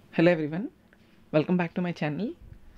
hello everyone welcome back to my channel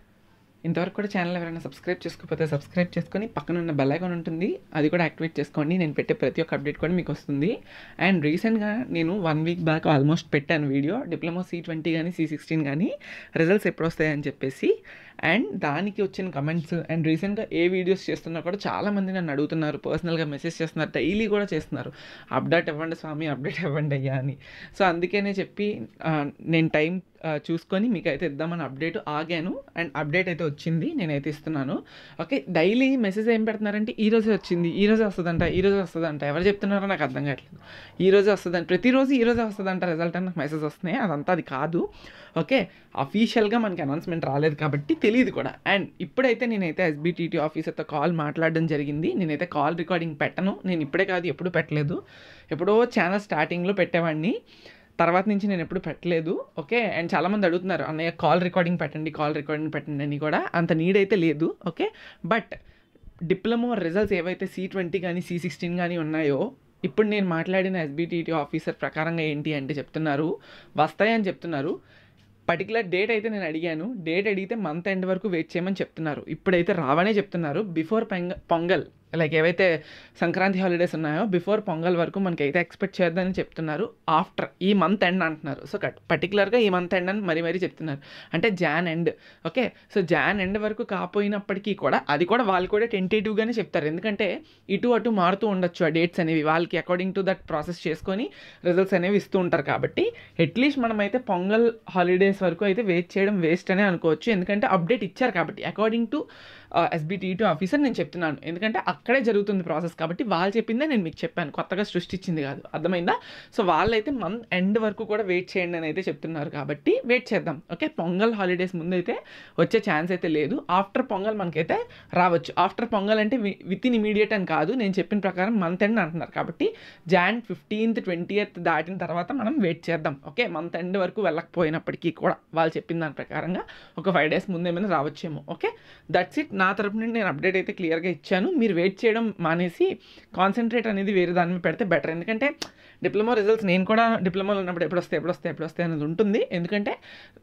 ఇంతవరకు కూడా channel ఎవరైనా సబ్స్క్రైబ్ చేసుకోకపోతే సబ్స్క్రైబ్ చేసుకొని పక్కన ఉన్న బెల్ ఐకాన్ ఉంటుంది అది కూడా యాక్టివేట్ చేసుకోండి నేను పెట్టే ప్రతి ఒక్క అప్డేట్ కూడా మీకు వస్తుంది అండ్ రీసెంట్గా నేను వన్ వీక్ బ్యాక్ ఆల్మోస్ట్ పెట్టాను వీడియో డిప్లొమా సి ట్వంటీ కానీ సి సిక్స్టీన్ కానీ రిజల్ట్స్ ఎప్పుడు వస్తాయని చెప్పేసి అండ్ దానికి వచ్చిన కమెంట్స్ అండ్ రీసెంట్గా ఏ వీడియోస్ చేస్తున్నా కూడా చాలామంది నన్ను అడుగుతున్నారు పర్సనల్గా మెసేజ్ చేస్తున్నారు డైలీ కూడా చేస్తున్నారు అప్డేట్ ఇవ్వండి స్వామి అప్డేట్ ఇవ్వండి అయ్యా అని సో అందుకనే చెప్పి ఆ, నేను టైం ఆ, చూసుకొని మీకు అయితే ఇద్దామని అప్డేట్ ఆగాను అండ్ అప్డేట్ అయితే వచ్చింది నేనైతే ఇస్తున్నాను ఓకే డైలీ మెసేజ్ ఏం పెడుతున్నారంటే ఈ రోజే వచ్చింది ఈ రోజే వస్తుందంట ఈ రోజే వస్తుందంట ఎవరు చెప్తున్నారో నాకు అర్థం కావట్లేదు ఈ రోజే వస్తుందంట ప్రతిరోజు ఈ రోజే వస్తుందంట రిజల్ట్ అని నాకు మెసేజ్ వస్తున్నాయి అదంతా అది కాదు ఓకే అఫీషియల్గా మనకి అనౌన్స్మెంట్ రాలేదు కాబట్టి తెలియదు కూడా అండ్ ఇప్పుడైతే నేనైతే ఎస్బిటిటి ఆఫీసర్తో కాల్ మాట్లాడడం జరిగింది నేనైతే కాల్ రికార్డింగ్ పెట్టను నేను ఇప్పుడే కాదు ఎప్పుడు పెట్టలేదు ఎప్పుడో ఛానల్ స్టార్టింగ్లో పెట్టేవాడిని తర్వాత నుంచి నేను ఎప్పుడు పెట్టలేదు ఓకే అండ్ చాలామంది అడుగుతున్నారు అన్నయ్య కాల్ రికార్డింగ్ పెట్టండి కాల్ రికార్డింగ్ పెట్టండి అని కూడా అంత నీడ్ అయితే లేదు ఓకే బట్ డిప్లొమా రిజల్ట్స్ ఏవైతే సి ట్వంటీ కానీ సి సిక్స్టీన్ కానీ ఉన్నాయో ఇప్పుడు నేను మాట్లాడిన ఎస్బిటిటి ఆఫీసర్ ప్రకారంగా ఏంటి అంటే చెప్తున్నారు వస్తాయని చెప్తున్నారు పర్టికులర్ డేట్ అయితే నేను అడిగాను డేట్ అడిగితే మంత్ ఎండ్ వరకు వెయిట్ చేయమని చెప్తున్నారు ఇప్పుడైతే రావనే చెప్తున్నారు బిఫోర్ పొంగ పొంగల్ లైక్ ఏవైతే సంక్రాంతి హాలిడేస్ ఉన్నాయో బిఫోర్ పొంగల్ వరకు మనకి అయితే ఎక్స్పెక్ట్ చేద్దని చెప్తున్నారు ఆఫ్టర్ ఈ మంత్ ఎండ్ అంటున్నారు సో కట్ పర్టికులర్గా ఈ మంత్ ఎండ్ అని మరీ మరీ చెప్తున్నారు అంటే Jan end okay so Jan end వరకు కాపోయినప్పటికీ కూడా అది కూడా వాళ్ళు కూడా టెంటేటివ్గానే చెప్తారు ఎందుకంటే ఇటు అటు మారుతూ ఉండొచ్చు ఆ డేట్స్ అనేవి వాళ్ళకి అకార్డింగ్ టు దట్ ప్రాసెస్ చేసుకొని రిజల్ట్స్ అనేవి ఇస్తూ ఉంటారు కాబట్టి అట్లీస్ట్ మనం అయితే పొంగల్ హాలిడేస్ వరకు అయితే వెయిట్ చేయడం వేస్ట్ అనే అనుకోవచ్చు ఎందుకంటే అప్డేట్ ఇచ్చారు కాబట్టి అకార్డింగ్ టు ఎస్బిటి టూ ఆఫీసర్ నేను చెప్తున్నాను ఎందుకంటే అక్కడే జరుగుతుంది ప్రాసెస్ కాబట్టి వాళ్ళు చెప్పిందే నేను మీకు చెప్పాను కొత్తగా సృష్టించింది కాదు అర్థమైందా సో వాళ్ళైతే మంత్ ఎండ్ వరకు కూడా వెయిట్ చేయండి అని అయితే చెప్తున్నారు కాబట్టి వెయిట్ చేద్దాం ఓకే పొంగల్ హాలిడేస్ ముందు అయితే వచ్చే ఛాన్స్ అయితే లేదు ఆఫ్టర్ పొంగల్ మనకైతే రావచ్చు ఆఫ్టర్ పొంగల్ అంటే విత్ ఇన్ ఇమీడియట్ అని కాదు నేను చెప్పిన ప్రకారం మంత్ ఎండ్ అంటున్నారు కాబట్టి జాన్ ఫిఫ్టీన్త్ ట్వంటీయత్ దాటిన తర్వాత మనం వెయిట్ చేద్దాం ఓకే మంత్ ఎండ్ వరకు వెళ్ళకపోయినప్పటికీ కూడా వాళ్ళు చెప్పిన దాని ప్రకారంగా ఒక ఫైవ్ డేస్ ముందు ఏమైనా రావచ్చేమో ఓకే దట్స్ ఇట్ నా తరపు నుండి నేను అప్డేట్ అయితే క్లియర్గా ఇచ్చాను మీరు వెయిట్ చేయడం మానేసి కాన్సన్ట్రేట్ అనేది వేరే దాని మీద పెడితే బెటర్ ఎందుకంటే డిప్లొమా రిజల్ట్స్ నేను కూడా డిప్లొమాలో ఉన్నప్పుడు ఎప్పుడు వస్తాయి ఎప్పుడు వస్తాయి ఎప్పుడు వస్తాయి అనేది ఉంటుంది ఎందుకంటే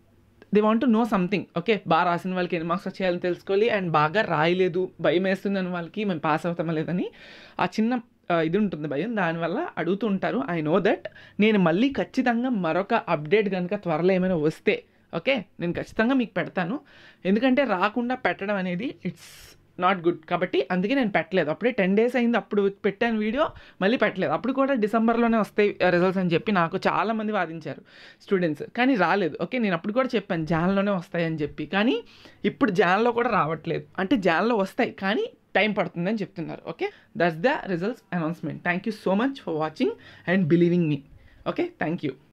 they want to know something okay బాగా రాసిన వాళ్ళకి ఎన్ని మార్క్స్ వచ్చేయాలని తెలుసుకోవాలి అండ్ బాగా రాయలేదు భయం వేస్తుందని వాళ్ళకి మేము పాస్ అవుతామా లేదని ఆ చిన్న ఆ, ఇది ఉంటుంది భయం దానివల్ల అడుగుతూ ఉంటారు ఐ నో దట్ నేను మళ్ళీ ఖచ్చితంగా మరొక అప్డేట్ కనుక త్వరలో ఏమైనా వస్తే ఓకే నేను ఖచ్చితంగా మీకు పెడతాను ఎందుకంటే రాకుండా పెట్టడం అనేది ఇట్స్ నాట్ గుడ్ కాబట్టి అందుకే నేను పెట్టలేదు అప్పుడే టెన్ డేస్ అయింది అప్పుడు పెట్టాను వీడియో మళ్ళీ పెట్టలేదు అప్పుడు కూడా డిసెంబర్లోనే వస్తాయి రిజల్ట్స్ అని చెప్పి నాకు చాలామంది వాదించారు స్టూడెంట్స్ కానీ రాలేదు ఓకే నేను అప్పుడు కూడా చెప్పాను జాన్లోనే వస్తాయని చెప్పి కానీ ఇప్పుడు జాన్లో కూడా రావట్లేదు అంటే జాన్లో వస్తాయి కానీ టైం పడుతుందని చెప్తున్నారు okay that's the results announcement thank you so much for watching and believing me okay thank you